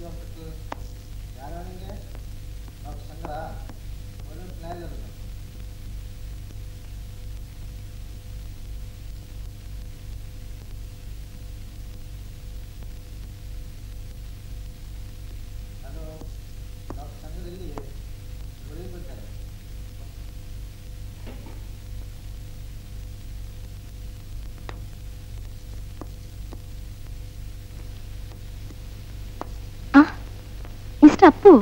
Hospital ഞാനാണെങ്കിൽ doctor Shankara ഒരു പ്ലാനിലുണ്ട് hello doctor Shankar ഇല്ലേ വെളിയിൽ പോയിട്ടാണ് ആ മിസ്റ്റർ അപ്പു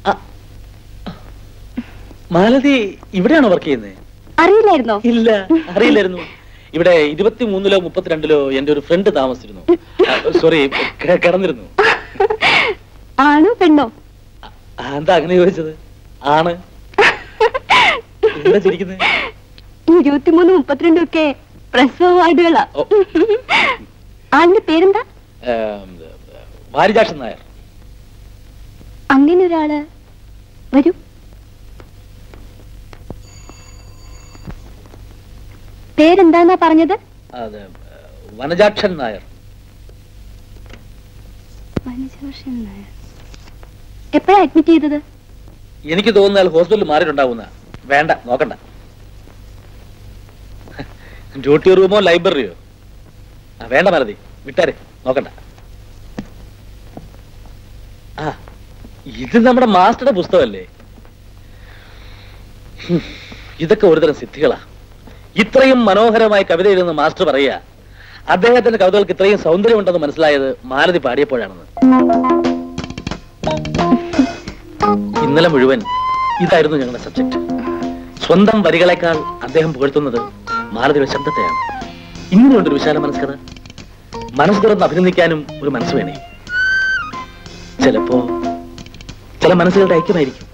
മാലതി ഇവിടെയാണോ വർക്ക് ചെയ്യുന്നത് അറിയില്ലായിരുന്നോ ഇല്ല അറിയില്ലായിരുന്നു ഇവിടെ ഇരുപത്തിമൂന്നിലോ മുപ്പത്തിരണ്ടിലോ എന്റെ ഒരു ഫ്രണ്ട് താമസിച്ചിരുന്നു സോറി കിടന്നിരുന്നു ആണോ പെണ്ണോ ആ, എന്താ അങ്ങനെ ചോദിച്ചത് ആണ് എന്താ ചിരിക്കുന്നത് ഇരുപത്തിമൂന്ന് മുപ്പത്തിരണ്ടും ഒക്കെ പ്രസവ വാർഡുകളാ ഓ. ആളിന്റെ പേരെന്താ വാരിജാക്ഷൻ നായർ അങ്ങനെ ഒരാള് വരൂ പേരെന്താന്നാ പറഞ്ഞത് അത് വനജാക്ഷൻ നായർ വനജോഷൻ നായർ എപ്പോഴാ അഡ്മിറ്റ് ചെയ്തത് എനിക്ക് തോന്നുന്നാൽ ഹോസ്പിറ്റലിൽ മാറിയിട്ടുണ്ടാവുന്ന വേണ്ട നോക്കണ്ട ഡ്യൂട്ടി റൂമോ ലൈബ്രറിയോ ആ വേണ്ട മലതി വിട്ടാരെ നോക്കണ്ട ആ ഇത് നമ്മുടെ മാസ്റ്ററുടെ പുസ്തകമല്ലേ ഹും, ഇതൊക്കെ ഒരുതരം സിദ്ധികളാ ഇത്രയും മനോഹരമായ കവിത എഴുതുന്ന മാസ്റ്റർ പറയുക അദ്ദേഹത്തിന്റെ കവിതകൾക്ക് ഇത്രയും സൗന്ദര്യമുണ്ടെന്ന് മനസ്സിലായത് മാലതി പാടിയപ്പോഴാണെന്ന് ഇന്നലെ മുഴുവൻ ഇതായിരുന്നു ഞങ്ങളുടെ സബ്ജക്ട് സ്വന്തം വരികളെക്കാൾ അദ്ദേഹം പുകഴ്ത്തുന്നത് മാലതിയുടെ ശബ്ദത്തെയാണ് ഇങ്ങനെയുണ്ടൊരു വിശാല മനസ്കഥ മനസ്സ് തുറന്ന് അഭിനന്ദിക്കാനും ഒരു മനസ്സ് വേണേ ചിലപ്പോ ചില മനസ്സുകളുടെ ഐക്യമായിരിക്കും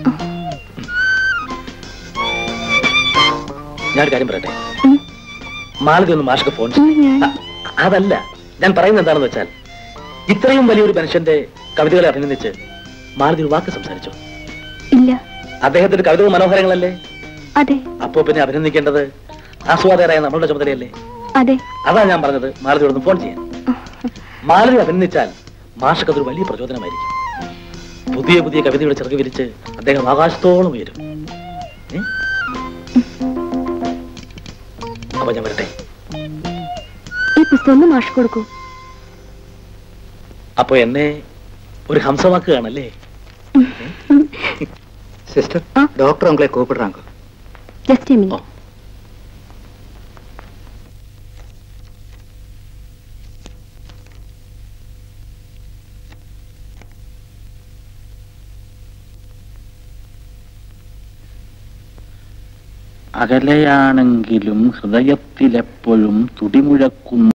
ഞാനൊരു കാര്യം പറയട്ടെ ഉം. മാലതി ഒന്ന് മാഷക്ക് ഫോൺ ആ, ഞാൻ- അ- അതല്ല ഞാൻ പറയുന്നത് എന്താണെന്ന് വെച്ചാൽ ഇത്രയും വലിയൊരു മനുഷ്യന്റെ കവിതകളെ അഭിനന്ദിച്ച് മാലതി ഒരു വാക്ക് സംസാരിച്ചു ഇല്ല അദ്ദേഹത്തിന്റെ കവിതകൾ മനോഹരങ്ങളല്ലേ അതെ അപ്പോ പിന്നെ അഭിനന്ദിക്കേണ്ടത് ആസ്വാദകരായ നമ്മളുടെ ചുമതലയല്ലേ അതെ അതാ ഞാൻ പറഞ്ഞത് മാലതിയോട് ഫോൺ ചെയ്യാൻ മാലതി അഭിനന്ദിച്ചാൽ മാഷക്ക് അതൊരു വലിയ പ്രചോദനമായിരിക്കും പുതിയ പുതിയ കവിതയുടെ ചിറക് വിരിച്ച് അദ്ദേഹം ആകാശത്തോളം ഉയരും ഏ? അപ്പൊ ഞാൻ വരട്ടെ ഈ പുസ്തകം ഒന്ന് മാഷ് കൊടുക്കൂ അപ്പൊ എന്നെ ഒരു ഹംസവാക്ക് കാണല്ലേ സിസ്റ്റർ ആ. ഡോക്ടർ ഉങ്ങളെ കൂപ്പിடுறாங்க ജസ്റ്റ് ഓ. മിനിറ്റ് അകലെയാണെങ്കിലും ഹൃദയത്തിലെപ്പോഴും തുടിമുഴക്കുന്ന